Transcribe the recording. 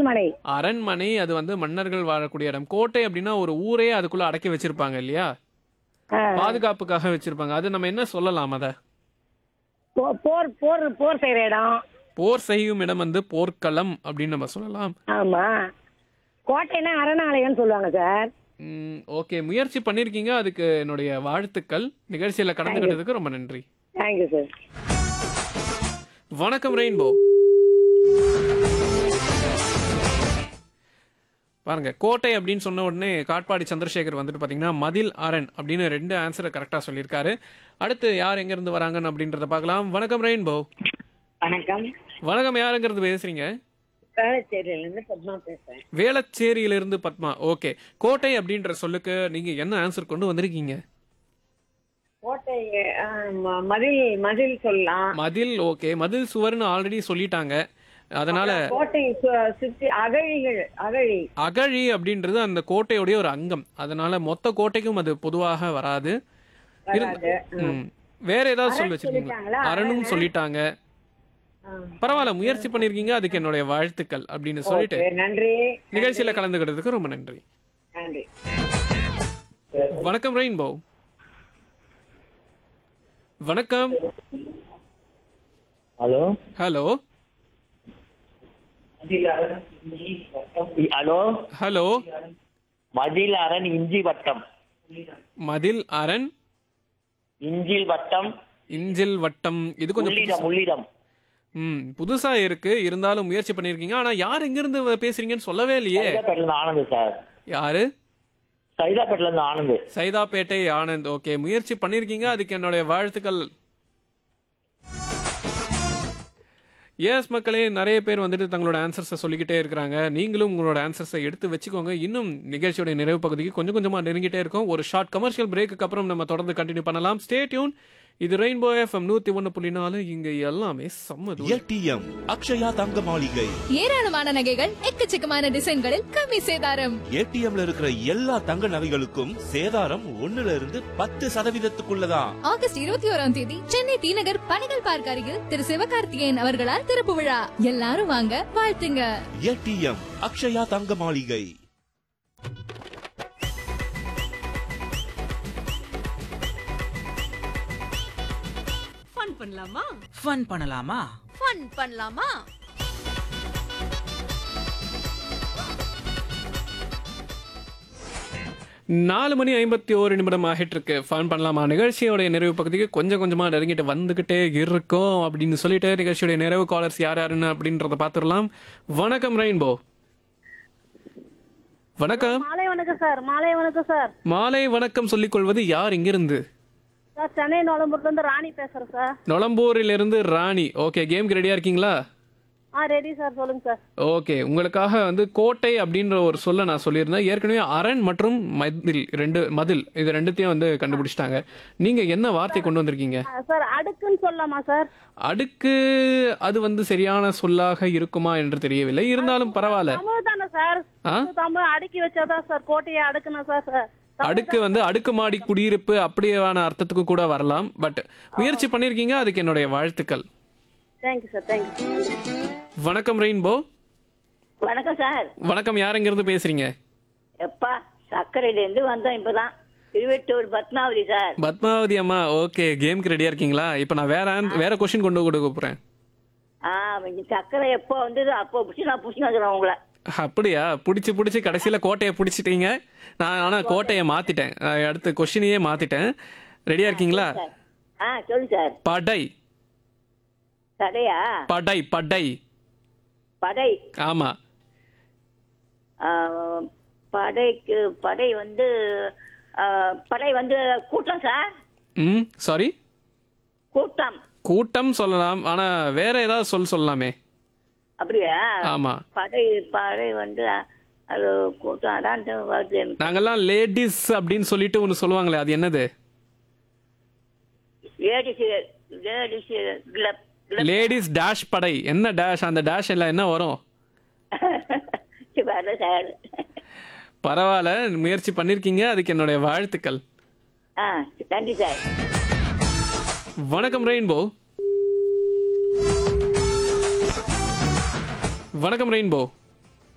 அரண்மனை அரண்மனை அது வந்து மன்னர்கள் வாழக்கூடிய இடம் கோட்டை அப்படின்னா ஒரு ஊரே அதுக்குள்ள அடக்கி வச்சிருப்பாங்க இல்லையா ஆ, பாதுகாப்புக்காக வச்சிருப்பாங்க அது நம்ம என்ன சொல்லலாம் அத போ- போர் போர் போர் செய்யற இடம் போர் செய்யும் இடம் வந்து போர்க்களம் அப்படின்னு நம்ம சொல்லலாம் ஆமா கோட்டைன்னா அரணாலயம்னு சொல்லுவாங்க சார் ஓகே முயற்சி பண்ணிருக்கீங்க அதுக்கு என்னுடைய வாழ்த்துக்கள் நிகழ்ச்சியில கலந்துக்கிட்டதுக்கு ரொம்ப நன்றி தேங்க்யூ சார் வணக்கம் ரெயின்போ பாருங்க கோட்டை அப்படின்னு சொன்ன உடனே காட்பாடி சந்திரசேகர் வந்துட்டு பாத்தீங்கன்னா மதில் அரண் அப்படின்னு ரெண்டு ஆன்சரை கரெக்டா சொல்லியிருக்காரு அடுத்து யார் எங்க இருந்து வராங்கன்னு அப்படின்றத பார்க்கலாம் வணக்கம் ரெயின்போ வணக்கம் வணக்கம் யாருங்கிறது பேசுறீங்க வேளச்சேரியிலேருந்து பத்மா பேசுறேன் வேளச்சேரியிலிருந்து பத்மா ஓகே கோட்டை அப்படின்ற சொல்லுக்கு நீங்க என்ன ஆன்சர் கொண்டு வந்திருக்கீங்க கோட்டை ஆ, ம- மதில் மதில் சொல்லலாம் மதில் ஓகே மதில் சுவர்னு ஆல்ரெடி சொல்லிட்டாங்க அதனால கோட்டை சு- சுற்றி அகழிகள் அகழி அகழி அப்படின்றது அந்த கோட்டையுடைய ஒரு அங்கம் அதனால மொத்த கோட்டைக்கும் அது பொதுவாக வராது இரு- வராது. ம். வேற ஏதாவது சொல்லி வச்சிருக்கீங்க சொல்லிட்டாங்களா? அரணும் சொல்லிட்டாங்க ஆ. பரவாயில்ல முயற்சி பண்ணிருக்கீங்க அதுக்கு என்னுடைய வாழ்த்துக்கள் அப்படின்னு சொல்லிட்டு ஓகே, நன்றி நிகழ்ச்சியில கலந்துக்கிட்டதுக்கு ரொம்ப நன்றி நன்றி வணக்கம் ரெயின்போ வணக்கம் ஹலோ ஹலோ ஹலோ ஹலோ மதில் அரண் இஞ்சி வட்டம் மதில் அரண் இஞ்சில் வட்டம் இஞ்சில் வட்டம் இது கொஞ்சம் உள்ளிடம் உள்ளிடம் ம் புதுசா இருக்கு இருந்தாலும் முயற்சி பண்ணிருக்கீங்க ஆனா யார் எங்க இருந்து பேசுறீங்கன்னு சொல்லவே இல்லையே சைதாப்பேட்டில இருந்து ஆனந்த் சார் யாரு சைதாப்பேட்டில இருந்து ஆனந்த் சைதாப்பேட்டை ஆனந்த் ஓகே முயற்சி பண்ணிருக்கீங்க அதுக்கு என்னுடைய வாழ்த்துக்கள் எஸ் மக்களே நிறைய பேர் வந்துட்டு தங்களோட ஆன்சர்ஸை சொல்லிக்கிட்டே இருக்கிறாங்க நீங்களும் உங்களோட ஆன்சர்ஸை எடுத்து வச்சுக்கோங்க இன்னும் நிகழ்ச்சியோட நிறைவு பகுதிக்கு கொஞ்சம் கொஞ்சமா நெருங்கிட்டே இருக்கும் ஒரு ஷார்ட் கமர்ஷியல் பிரேக்கு அப்புறம் நம்ம தொடர்ந்து கண்டினியூ பண்ணலாம் ஸ்டே டியூன் இது ரெயின்போ எஃப்எம் நூத்தி ஒன்னு புள்ளி நாலு இங்க எல்லாமே செம்ம தூரம். ஏடிஎம் அக்ஷயா தங்க மாளிகை ஏராளமான நகைகள் எக்கச்சக்கமான டிசைன்களில் கம்மி சேதாரம் ஏடிஎம்ல இருக்கிற எல்லா தங்க நகைகளுக்கும் சேதாரம் ஒண்ணுல இருந்து பத்து சதவீதத்துக்குள்ளதான் ஆகஸ்ட் இருபத்தி ஓராம் தேதி சென்னை டி நகர் பணிகள் பார்க்க அருகில் திரு சிவகார்த்திகேயன் அவர்களால் திறப்பு விழா எல்லாரும் வாங்க வாழ்த்துங்க ஏடிஎம் அக்ஷயா தங்க மாளிகை ஃபன் பண்ணலாமா ஃபன் பண்ணலாமா ஃபன் பண்ணலாமா நாலு மணி ஐம்பத்தி ஓரு நிமிடம் ஆகிட்டு இருக்கு ஃபன் பண்ணலாமா நிகழ்ச்சியோடைய நிறைவு பகுதிக்கு கொஞ்சம் கொஞ்சமா நெருங்கிட்டு வந்துகிட்டே இருக்கோம் அப்படின்னு சொல்லிட்டு நிகழ்ச்சியோடைய நிறைவு காலர்ஸ் யார் யாருன்னு அப்படின்றத பார்த்துடலாம் வணக்கம் ரெயின்போ வணக்கம் மாலை வணக்கம் சார் மாலை வணக்கம் சார் மாலை வணக்கம் சொல்லிக் கொள்வது யார் இங்கிருந்து சார் சென்னை நோலம்பூர்ல இருந்து ராணி பேசுறேன் சார் நொளம்பூரிலிருந்து ராணி ஓகே கேம்க்கு ரெடியா இருக்கீங்களா ஆ ரெடி சார் சொல்லுங்க சார் ஓகே உங்களுக்காக வந்து கோட்டை அப்படின்ற ஒரு சொல்ல நான் சொல்லியிருந்தேன் ஏற்கனவே அரண் மற்றும் மதில் ரெண்டு மதில் இது ரெண்டுத்தையும் வந்து கண்டுபிடிச்சிட்டாங்க நீங்க என்ன வார்த்தை கொண்டு வந்திருக்கீங்க ஆ, சார் அடுக்குன்னு சொல்லலாமா சார் அடுக்கு அது வந்து சரியான சொல்லாக இருக்குமா என்று தெரியவில்லை இருந்தாலும் பரவாயில்ல தமிழ் தானே சார் ஆ? தமிழ் அடுக்கி வச்சாதான் சார் கோட்டையை அடுக்கணும் சார் சார் அடுக்கு வந்து அடுக்குமாடி குடியிருப்பு அப்படியான அர்த்தத்துக்கு கூட வரலாம் பட் முயற்சி பண்ணிருக்கீங்க அதுக்கு என்னுடைய வாழ்த்துக்கள் தேங்க்யூ சார் தேங்க்யூ வணக்கம் ரெயின்போ வணக்கம் சார் வணக்கம் யாருங்கிறது பேசுறீங்க எப்பா சர்க்கரையிலேருந்து வந்தோம் இப்பதான் திருவெட்டூர் பத்மாவதி சார் பத்மாவதி அம்மா ஓகே கேம்க்கு ரெடியா இருக்கீங்களா இப்போ நான் வேற an- வேற கொஸ்டின் கொண்டு கொடுக்க போறேன் ஆ இங்க சர்க்கரை எப்போ வந்தது அப்போ பிடிச்சி நான் பிடிச்சி வந்துடுறேன் உங்களை அப்படியா பிடிச்சி பிடிச்சி கடைசியில் கோட்டையை பிடிச்சிட்டீங்க நான் ஆனால் கோட்டையை மாத்திட்டேன் அஹ் அடுத்த கொஸ்டினையே மாத்திட்டேன் ரெடியா இருக்கீங்களா சார் ஆ சொல்லு சார் படை தடையா படை படை படை ஆமா ஆ, படைக்கு படை வந்து ஆ, படை வந்து கூட்டம் சார் ம் சாரி கூட்டம் கூட்டம் சொல்லலாம் ஆனா வேற ஏதாவது சொல் சொல்லலாமே அப்படியா ஆமா படை படை வந்து அது கூட்டம் அதான் வருது எனக்கு நாங்கெல்லாம் லேடிஸ் அப்படின்னு சொல்லிட்டு ஒன்று சொல்லுவாங்களே அது என்னது ladies ladies club ladies dash படை என்ன டேஷ் அந்த டேஷ் எல்லாம் என்ன வரும் வரல சார் பரவாயில்ல முயற்சி பண்ணிருக்கீங்க அதுக்கு என்னுடைய வாழ்த்துக்கள் ஆ நன்றி சார் வணக்கம் ரெயின்போ வணக்கம் ரெயின்போ